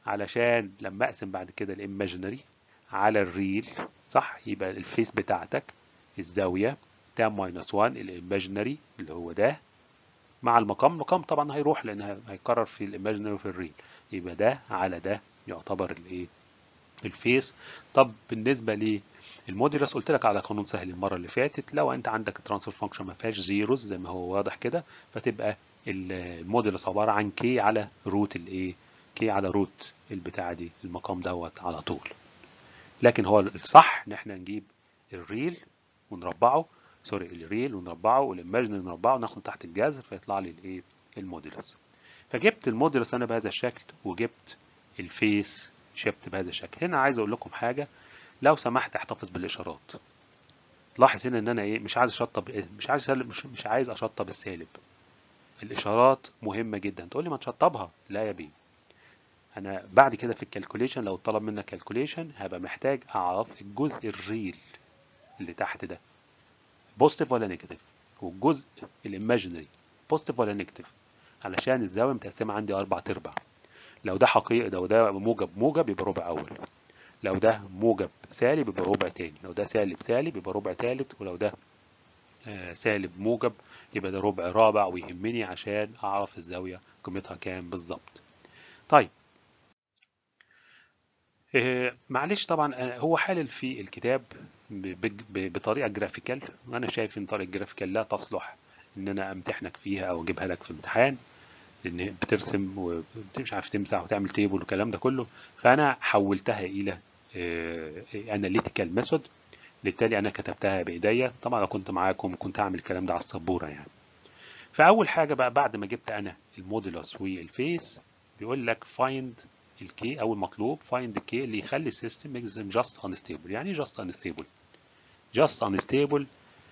علشان لما اقسم بعد كده الايماجينري على الريل صح يبقى الفيس بتاعتك الزاويه تان ماينس 1 الايماجينري اللي هو ده مع المقام المقام طبعا هيروح لان هيكرر في الايماجينري وفي الريل يبقى ده على ده يعتبر الايه الفيس طب بالنسبه للموديلس قلت لك على قانون سهل المره اللي فاتت لو انت عندك الترانسفير فانكشن ما فيهاش زيروز زي ما هو واضح كده فتبقى الموديلس عباره عن كي على روت الايه كي على روت البتاعه دي المقام دوت على طول لكن هو الصح ان احنا نجيب الريل ونربعه سوري الريل ونربعه والايماجينري نربعه وناخد تحت الجذر فيطلع لي الايه الموديلس فجبت الموديلس انا بهذا الشكل وجبت الفيس شيفت بهذا الشكل هنا عايز اقول لكم حاجه لو سمحت احتفظ بالاشارات لاحظ هنا ان انا ايه مش عايز اشطب مش عايز مش, مش عايز اشطب السالب الاشارات مهمه جدا تقول لي ما تشطبها لا يا بيه انا بعد كده في الكالكوليشن لو طلب منك كالكوليشن هبقى محتاج اعرف الجزء الريل اللي تحت ده بوزيتيف ولا نيجاتيف والجزء الايماجينري بوزيتيف ولا نيجاتيف علشان الزاويه متقسمه عندي اربع ارباع لو ده حقيقي لو ده موجب موجب يبقى ربع اول لو ده موجب سالب يبقى ربع تاني لو ده سالب سالب يبقى ربع تالت ولو ده آه سالب موجب يبقى ده ربع رابع ويهمني عشان اعرف الزاويه قيمتها كام بالظبط طيب آه معلش طبعا هو حالل في الكتاب بطريقه جرافيكال وانا شايف ان طريقه جرافيكال لا تصلح ان انا امتحنك فيها او اجيبها لك في امتحان لان بترسم ومش عارف تمسح وتعمل تيبل والكلام ده كله فانا حولتها الى اناليتيكال ميثود بالتالي انا كتبتها بايديا طبعا لو كنت معاكم كنت هعمل الكلام ده على السبوره يعني فاول حاجه بقى بعد ما جبت انا المودولس والفيس بيقول لك فايند الكي او المطلوب فايند الكي اللي يخلي السيستم جاست انستيبل يعني ايه جاست انستيبل جاست انستيبل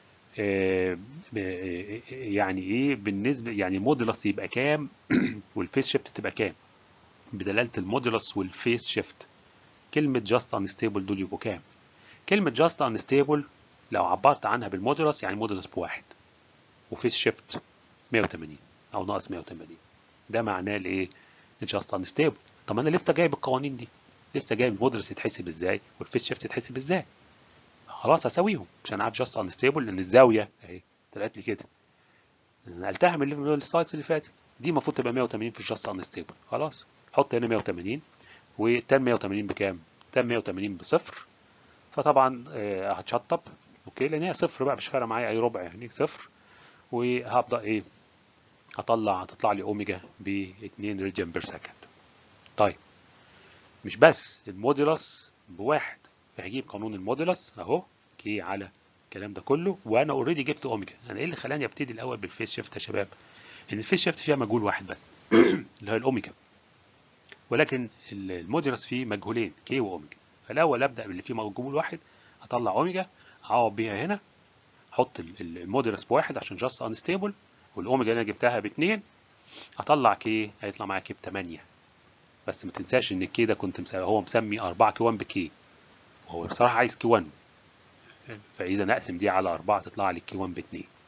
يعني ايه بالنسبه يعني المودولس يبقى كام والفيس شيفت تبقى كام بدلاله المودولس والفيس شيفت كلمه جاست انستيبل دول يبقوا كام كلمه جاست انستيبل لو عبرت عنها بالمودولس يعني مودولس بواحد وفيس شيفت 180 او ناقص 180 ده معناه الايه جاست انستيبل طب انا لسه جايب القوانين دي لسه جايب المودولس يتحسب ازاي والفيس شيفت يتحسب ازاي خلاص هساويهم عشان عارف جاست انستيبل لان الزاويه اهي طلعت لي كده نقلتها من السلايدز اللي فاتت دي المفروض تبقى 180 في الجاست انستيبل خلاص حط هنا 180 والتان 180 بكام؟ تان 180 بصفر فطبعا آه هتشطب اوكي لان هي صفر بقى مش فارقه معايا اي ربع يعني صفر وهبدا ايه هطلع هتطلع لي اوميجا ب 2 ريديان بير سكند طيب مش بس المودولس بواحد فهجيب قانون المودولس اهو كي على الكلام ده كله وانا اوريدي جبت اوميجا انا ايه اللي خلاني ابتدي الاول بالفيس شيفت يا شباب ان الفيس شيفت فيها مجهول واحد بس اللي هو الاوميجا ولكن المودولس فيه مجهولين كي واوميجا فالاول ابدا باللي فيه مجهول واحد اطلع اوميجا اعوض بيها هنا احط المودولس بواحد عشان جاست انستيبل والاوميجا اللي انا جبتها باثنين اطلع كي هيطلع معايا كي ب 8 بس ما تنساش ان الكي ده كنت مسمي هو مسمي 4 كي 1 بكي وهو بصراحه عايز كي 1 فاذا نقسم دي على 4 تطلع لي كي 1 ب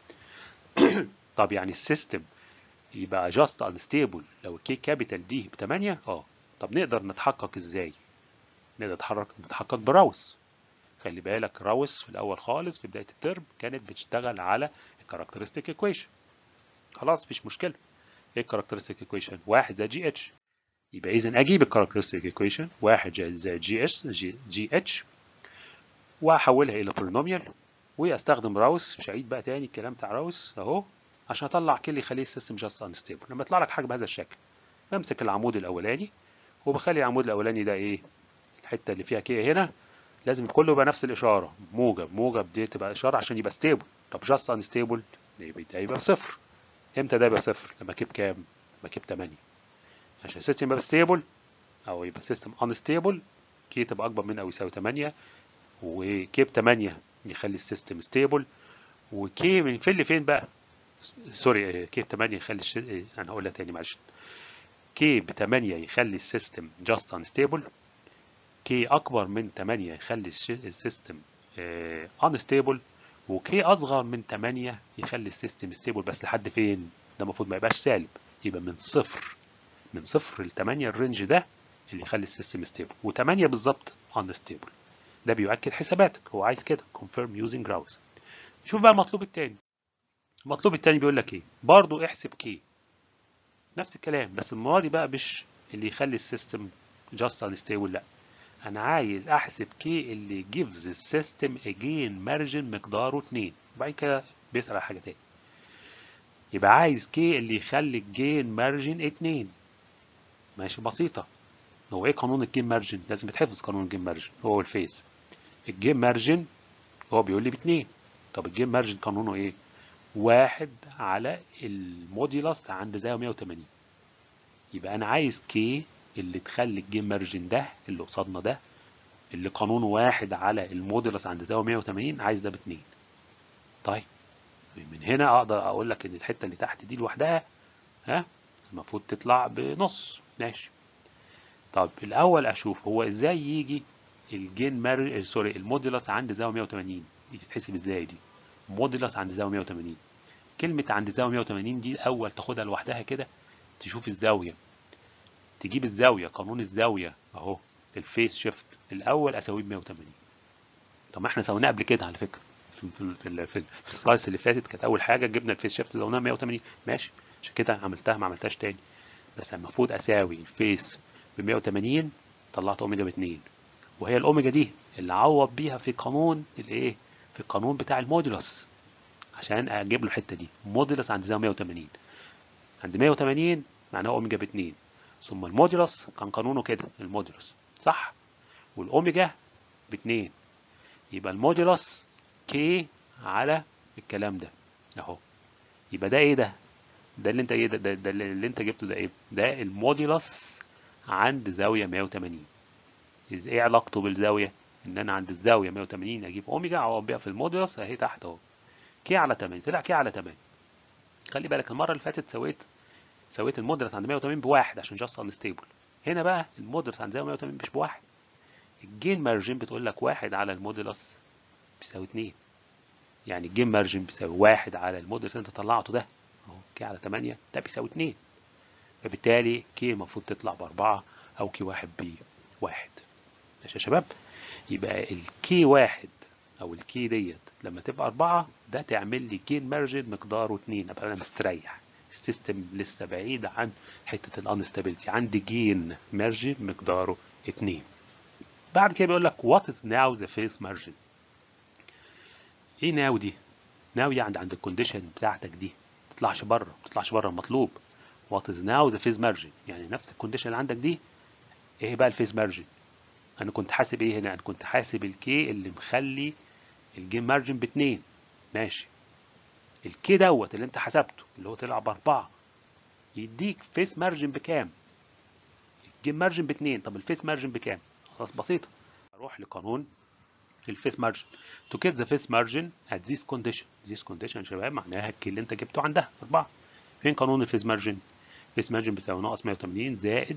2 طب يعني السيستم يبقى جاست انستيبل لو الكي كابيتال دي ب 8 اه طب نقدر نتحقق ازاي نقدر نتحرك نتحقق براوس خلي بالك راوس في الاول خالص في بدايه الترم كانت بتشتغل على الكاركترستيك ايكويشن خلاص مفيش مشكله ايه الكاركترستيك ايكويشن 1 زائد جي اتش يبقى اذا اجيب الكاركترستيك ايكويشن 1 زائد جي اتش جي اتش واحولها الى بولينوميال واستخدم راوس مش هعيد بقى تاني الكلام بتاع راوس اهو عشان اطلع كل اللي يخليه السيستم جاست انستيبل لما يطلع لك حاجه بهذا الشكل بمسك العمود الاولاني وبخلي العمود الاولاني ده ايه الحته اللي فيها كي هنا لازم كله يبقى نفس الاشاره موجب موجب دي تبقى اشاره عشان يبقى ستيبل طب جاست انستيبل يبقى ده يبقى صفر امتى ده يبقى صفر لما كيب كام لما كيب 8 عشان السيستم يبقى ستيبل او يبقى السيستم انستيبل كي تبقى اكبر من او يساوي 8 وكيب 8 يخلي السيستم ستيبل وكي من فين لفين بقى سوري كي ب 8 يخلي الش... انا هقولها تاني معلش كي ب 8 يخلي السيستم جاست انستيبل كي اكبر من 8 يخلي السيستم انستيبل وكي اصغر من 8 يخلي السيستم ستيبل بس لحد فين ده المفروض ما يبقاش سالب يبقى من صفر من صفر ل 8 الرينج ده اللي يخلي السيستم ستيبل و8 بالظبط unstable ده بيؤكد حساباتك هو عايز كده confirm using rows شوف بقى المطلوب التاني المطلوب التاني بيقول لك ايه برضه احسب كي نفس الكلام بس المره دي بقى مش اللي يخلي السيستم just unstable لا انا عايز احسب كي اللي gives السيستم again margin مقداره 2 وبعد كده بيسأل على حاجه تاني يبقى عايز كي اللي يخلي الجين مارجن 2 ماشي بسيطه هو ايه قانون الجين مارجن لازم يتحفظ قانون الجين مارجن هو الفيس الجين مارجن هو بيقول لي باتنين طب الجين مارجن قانونه ايه واحد على الموديلس عند زاويه 180 يبقى انا عايز كي اللي تخلي الجين مارجن ده اللي قصادنا ده اللي قانونه واحد على الموديلس عند زاويه 180 عايز ده باتنين طيب من هنا اقدر اقول لك ان الحته اللي تحت دي لوحدها ها المفروض تطلع بنص ماشي طب الاول اشوف هو ازاي يجي الجين مار سوري الموديلس عند زاويه 180 دي تتحسب ازاي دي موديلس عند زاويه 180 كلمه عند زاويه 180 دي الاول تاخدها لوحدها كده تشوف الزاويه تجيب الزاويه قانون الزاويه اهو الفيس شيفت الاول اساويه ب 180 طب ما احنا سويناه قبل كده على فكره في في في, في, في السلايس اللي فاتت كانت اول حاجه جبنا الفيس شيفت زودناها 180 ماشي عشان كده عملتها ما عملتهاش تاني بس المفروض اساوي الفيس ب 180 طلعت اوميجا ب 2 وهي الاوميجا دي اللي عوض بيها في قانون الايه في القانون بتاع المودولس عشان اجيب له الحته دي مودولس عند زاويه 180 عند 180 معناه اوميجا ب 2 ثم المودولس كان قانونه كده المودولس صح والاوميجا ب 2 يبقى المودولس كي على الكلام ده اهو يبقى ده ايه ده ده اللي انت ايه ده, ده, ده اللي انت جبته ده ايه ده المودولس عند زاويه 180 ايه علاقته بالزاويه ان انا عند الزاويه 180 اجيب اوميجا اعوض بيها في المودولس اهي تحت اهو كي على 8 طلع كي على 8 خلي بالك المره اللي فاتت سويت سويت المودولس عند 180 بواحد عشان جاست انستيبل هنا بقى المودولس عند زاويه 180 مش بواحد الجين مارجن بتقول لك واحد على المودولس بيساوي 2 يعني الجيم مارجن بيساوي واحد على الموديل اللي انت طلعته ده اهو كي على 8 ده بيساوي 2 فبالتالي كي المفروض تطلع بأربعة أو كي واحد بواحد ماشي يا شباب يبقى الكي واحد أو الكي ديت لما تبقى أربعة ده تعمل لي جين مارجن مقداره 2 أبقى أنا مستريح السيستم لسه بعيد عن حتة الانستابيلتي عندي جين مارجن مقداره 2 بعد كده بيقول لك what is now the phase margin ايه ناو دي ناو يعني عند الكونديشن بتاعتك دي ما تطلعش بره ما تطلعش بره المطلوب وات از ناو ذا فيز مارجن يعني نفس الكونديشن اللي عندك دي ايه بقى الفيز مارجن انا كنت حاسب ايه هنا انا كنت حاسب الكي اللي مخلي الجيم مارجن باتنين ماشي الكي دوت اللي انت حسبته اللي هو طلع باربعة يديك فيس مارجن بكام الجيم مارجن باتنين طب الفيس مارجن بكام خلاص بسيطة اروح لقانون الفيس مارجن to get the face margin at this condition this condition يا شباب معناها الكي اللي انت جبته عندها 4 فين قانون الفيس مارجن الفيس مارجن بيساوي ناقص 180 زائد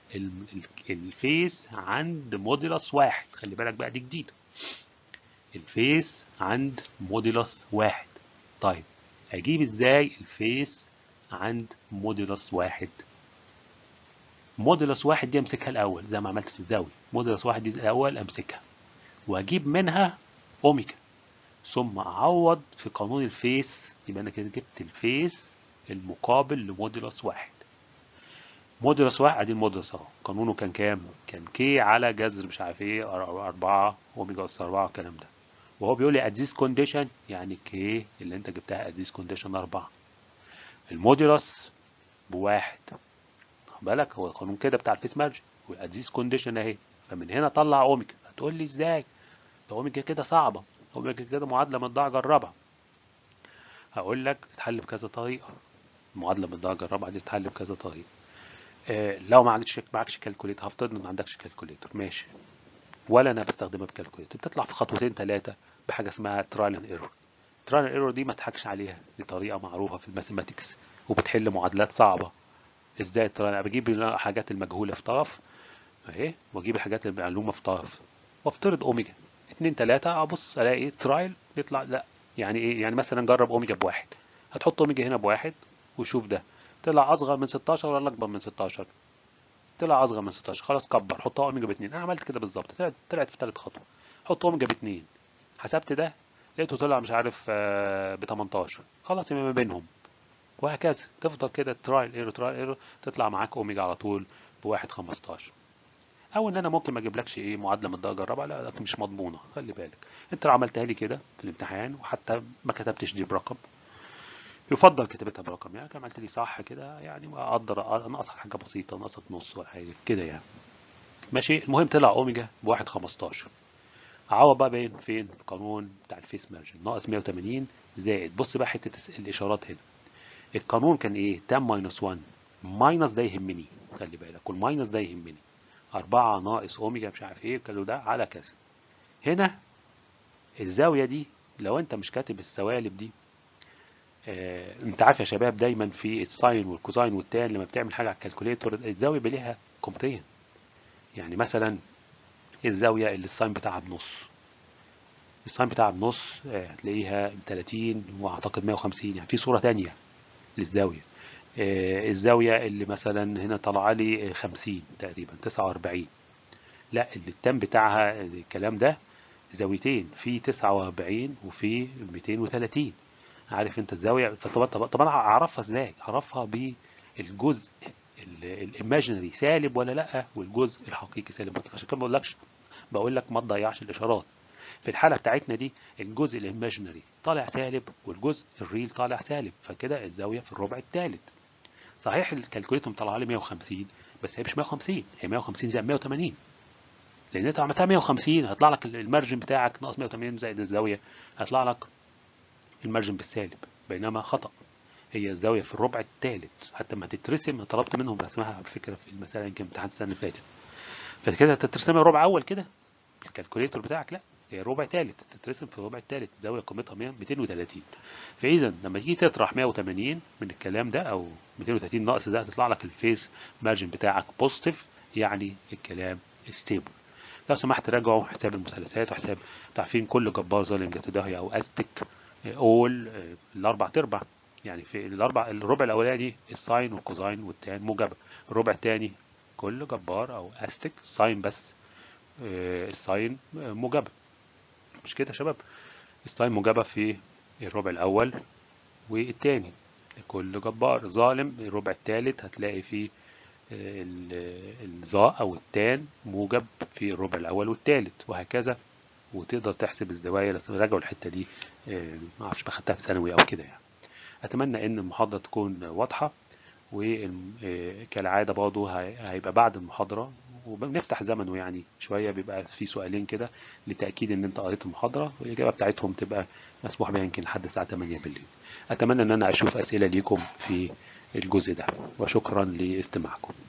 الفيس عند موديلس واحد خلي بالك بقى دي جديده الفيس عند موديلس واحد طيب اجيب ازاي الفيس عند موديلس واحد موديلس واحد دي امسكها الاول زي ما عملت في الزاويه موديلس واحد دي الاول امسكها واجيب منها اوميجا ثم اعوض في قانون الفيس يبقى انا كده جبت الفيس المقابل لموديلس واحد موديلس واحد ادي الموديلس اهو قانونه كان كام؟ كان كي على جذر مش عارف ايه 4 اوميجا اس 4 الكلام ده وهو بيقول لي ات ذيس كونديشن يعني كي اللي انت جبتها ات ذيس كونديشن 4 الموديلس بواحد خد بالك هو القانون كده بتاع الفيس مارجن وات ذيس كونديشن اهي فمن هنا طلع اوميجا هتقول لي ازاي؟ ده اوميجا كده صعبه اوميجا كده معادله من الدرجه الرابعه هقول لك تتحل بكذا طريقه المعادله من الدرجه الرابعه دي تتحل بكذا طريقه آه لو ما عندكش معكش كالكوليتر هفترض ان ما عندكش كالكوليتر ماشي ولا انا بستخدمها بكالكوليتر بتطلع في خطوتين ثلاثه بحاجه اسمها ترايل اند ايرور ترايل اند ايرور دي ما تضحكش عليها دي طريقه معروفه في الماثيماتكس وبتحل معادلات صعبه ازاي الترايل بجيب الحاجات المجهوله في طرف اهي واجيب الحاجات المعلومه في طرف وافترض اوميجا 2 3 ابص الاقي ترايل يطلع لا يعني ايه يعني مثلا جرب اوميجا بواحد هتحط اوميجا هنا بواحد وشوف ده طلع اصغر من 16 ولا اكبر من 16 طلع اصغر من 16 خلاص كبر حطها اوميجا ب 2 انا عملت كده بالظبط طلعت طلعت في ثالث خطوه حط اوميجا ب 2 حسبت ده لقيته طلع مش عارف ب 18 خلاص يبقى ما بينهم وهكذا تفضل كده ترايل ايرور ترايل ايرور تطلع معاك اوميجا على طول بواحد 15 او ان انا ممكن ما اجيبلكش ايه معادله من الدرجه الرابعه لا لا مش مضمونه خلي بالك انت لو عملتها لي كده في الامتحان وحتى ما كتبتش دي برقم يفضل كتابتها برقم يعني كان عملت لي صح كده يعني اقدر انقصك حاجه بسيطه نقصك نص ولا حاجه كده يعني ماشي المهم طلع اوميجا بواحد 15 عوض بقى بين فين في القانون بتاع الفيس مارجن ناقص 180 زائد بص بقى حته الاشارات هنا القانون كان ايه تان ماينس 1 ماينس ده يهمني خلي بالك والماينس ده يهمني 4 ناقص اوميجا مش عارف ايه الكلام ده على كذا هنا الزاويه دي لو انت مش كاتب السوالب دي آه انت عارف يا شباب دايما في الساين والكوزاين والتان لما بتعمل حاجه على الكالكوليتور الزاويه بيبقى ليها قيمتين يعني مثلا الزاويه اللي الساين بتاعها بنص الساين بتاعها بنص آه هتلاقيها 30 واعتقد 150 يعني في صوره ثانيه للزاويه آه الزاويه اللي مثلا هنا طالعه لي 50 تقريبا 49 لا التان بتاعها الكلام ده زاويتين في 49 وفي 230 عارف انت الزاويه طب طب طب انا اعرفها ازاي اعرفها بالجزء الايماجينري سالب ولا لا والجزء الحقيقي سالب عشان كده ما بقولكش بقول لك ما تضيعش الاشارات في الحاله بتاعتنا دي الجزء الايماجينري طالع سالب والجزء الريل طالع سالب فكده الزاويه في الربع الثالث صحيح الكالكوليتر مطلع لي 150 بس هي مش 150 هي 150 زائد 180 لان انت عملتها 150 هيطلع لك المارجن بتاعك ناقص 180 زائد الزاويه هيطلع لك المارجن بالسالب بينما خطأ هي الزاوية في الربع الثالث حتى ما تترسم طلبت منهم رسمها على فكرة في المسألة يمكن امتحان السنة اللي فاتت فكده تترسمها ربع أول كده الكالكوليتر بتاعك لا هي ربع ثالث تترسم في الربع الثالث الزاوية قيمتها 230 فإذا لما تيجي تطرح 180 من الكلام ده أو 230 ناقص ده هتطلع لك الفيس مارجن بتاعك بوزيتيف يعني الكلام ستيبل لو سمحت راجعوا حساب المثلثات وحساب تعرفين كل جبار ظالم جت داهية أو أستك اول الاربع تربع يعني في الاربع الربع الاولاني الساين والكوزاين والتان موجبه الربع الثاني كل جبار او استك ساين بس الساين موجبه مش كده يا شباب الساين موجبه في الربع الاول والثاني كل جبار ظالم الربع الثالث هتلاقي فيه الظاء او التان موجب في الربع الاول والثالث وهكذا وتقدر تحسب الزوايا بس راجعوا الحته دي ما اعرفش بقى خدتها في ثانوي او كده يعني اتمنى ان المحاضره تكون واضحه وكالعاده برضه هيبقى بعد المحاضره وبنفتح زمنه يعني شويه بيبقى في سؤالين كده لتاكيد ان انت قريت المحاضره والاجابه بتاعتهم تبقى مسموح بها يمكن لحد الساعه 8 بالليل اتمنى ان انا اشوف اسئله ليكم في الجزء ده وشكرا لاستماعكم